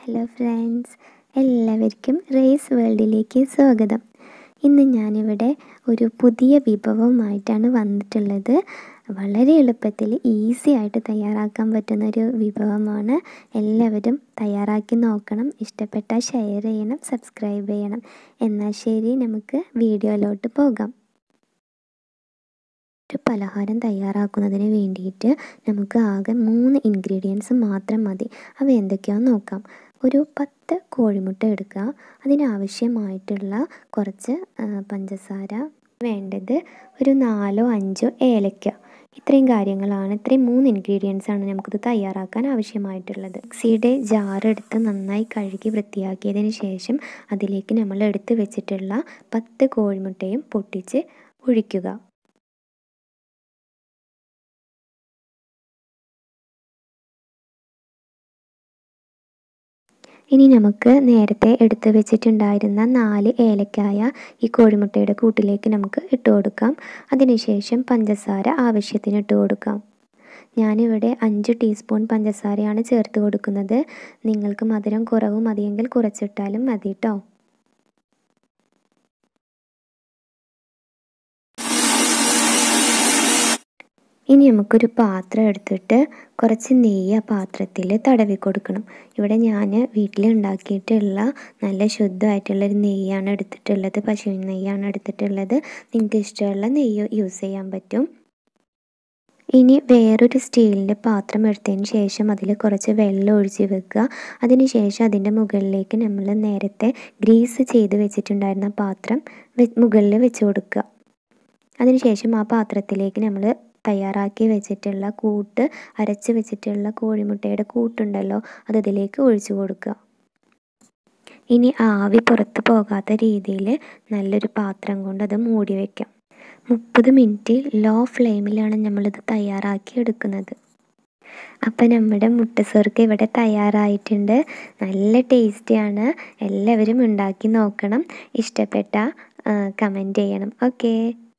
hello friends എല്ലാവർക്കും raise വേൾഡിലേക്ക് സ്വാഗതം ഇന്ന് ഞാനിവിടെ ഒരു പുതിയ വിഭവമായിട്ടാണ് വന്നിട്ടുള്ളത് വളരെ എളുപ്പത്തിൽ ഈസി ആയിട്ട് തയ്യാറാക്കാൻ പറ്റുന്ന ഒരു വിഭവമാണ് എല്ലാവരും തയ്യാറാക്കി നോക്കണം ഇഷ്ടപ്പെട്ടാൽ ഷെയർ ചെയ്യണം സബ്സ്ക്രൈബ് ചെയ്യണം എന്നാൽ ശരി നമുക്ക് വീഡിയോയിലോട്ട് പോകാം ഒരു പലഹാരം തയ്യാറാക്കുന്നതിന് വേണ്ടിയിട്ട് നമുക്ക് ആകെ മൂന്ന് ഇൻഗ്രീഡിയൻസ് മാത്രം മതി അവ എന്തൊക്കെയാണെന്ന് നോക്കാം ഒരു പത്ത് കോഴിമുട്ട എടുക്കുക അതിനാവശ്യമായിട്ടുള്ള കുറച്ച് പഞ്ചസാര വേണ്ടത് ഒരു നാലോ അഞ്ചോ ഏലക്ക ഇത്രയും കാര്യങ്ങളാണ് ഇത്രയും മൂന്ന് ഇൻഗ്രീഡിയൻസ് ആണ് നമുക്കിത് തയ്യാറാക്കാൻ ആവശ്യമായിട്ടുള്ളത് മിക്സിയുടെ ജാറെടുത്ത് നന്നായി കഴുകി വൃത്തിയാക്കിയതിന് ശേഷം അതിലേക്ക് നമ്മൾ എടുത്ത് വെച്ചിട്ടുള്ള പത്ത് കോഴിമുട്ടയും പൊട്ടിച്ച് ഒഴിക്കുക ഇനി നമുക്ക് നേരത്തെ എടുത്തു വെച്ചിട്ടുണ്ടായിരുന്ന നാല് ഏലക്കായ ഈ കോഴിമുട്ടയുടെ കൂട്ടിലേക്ക് നമുക്ക് ഇട്ട് കൊടുക്കാം അതിനുശേഷം പഞ്ചസാര ആവശ്യത്തിന് ഇട്ട് കൊടുക്കാം ഞാനിവിടെ അഞ്ച് ടീസ്പൂൺ പഞ്ചസാരയാണ് ചേർത്ത് കൊടുക്കുന്നത് നിങ്ങൾക്ക് മധുരം കുറവ് മതിയെങ്കിൽ കുറച്ചിട്ടാലും മതി കേട്ടോ ഇനി നമുക്കൊരു പാത്രം എടുത്തിട്ട് കുറച്ച് നെയ്യ് ആ പാത്രത്തിൽ തടവി കൊടുക്കണം ഇവിടെ ഞാൻ വീട്ടിൽ ഉണ്ടാക്കിയിട്ടുള്ള നല്ല ശുദ്ധമായിട്ടുള്ളൊരു നെയ്യാണ് എടുത്തിട്ടുള്ളത് പശുവിൻ നെയ്യാണ് എടുത്തിട്ടുള്ളത് നിങ്ങൾക്ക് ഇഷ്ടമുള്ള നെയ്യ് യൂസ് ചെയ്യാൻ പറ്റും ഇനി വേറൊരു സ്റ്റീലിൻ്റെ പാത്രം എടുത്തതിന് ശേഷം അതിൽ കുറച്ച് വെള്ളം ഒഴിച്ച് വെക്കുക അതിന് ശേഷം അതിൻ്റെ മുകളിലേക്ക് നമ്മൾ നേരത്തെ ഗ്രീസ് ചെയ്ത് വെച്ചിട്ടുണ്ടായിരുന്ന പാത്രം മുകളിൽ വെച്ച് കൊടുക്കുക അതിനുശേഷം ആ പാത്രത്തിലേക്ക് നമ്മൾ തയ്യാറാക്കി വെച്ചിട്ടുള്ള കൂട്ട് അരച്ച് വെച്ചിട്ടുള്ള കോഴിമുട്ടയുടെ കൂട്ടുണ്ടല്ലോ അത് ഇതിലേക്ക് ഒഴിച്ചു കൊടുക്കുക ഇനി ആവി പുറത്ത് പോകാത്ത രീതിയിൽ നല്ലൊരു പാത്രം കൊണ്ട് അത് മൂടി വയ്ക്കാം മുപ്പത് മിനിറ്റ് ലോ ഫ്ലെയിമിലാണ് നമ്മളിത് തയ്യാറാക്കി എടുക്കുന്നത് അപ്പം നമ്മുടെ മുട്ടസോർക്ക് ഇവിടെ തയ്യാറായിട്ടുണ്ട് നല്ല ടേസ്റ്റിയാണ് എല്ലാവരും ഉണ്ടാക്കി നോക്കണം ഇഷ്ടപ്പെട്ട കമൻറ്റ് ചെയ്യണം ഓക്കേ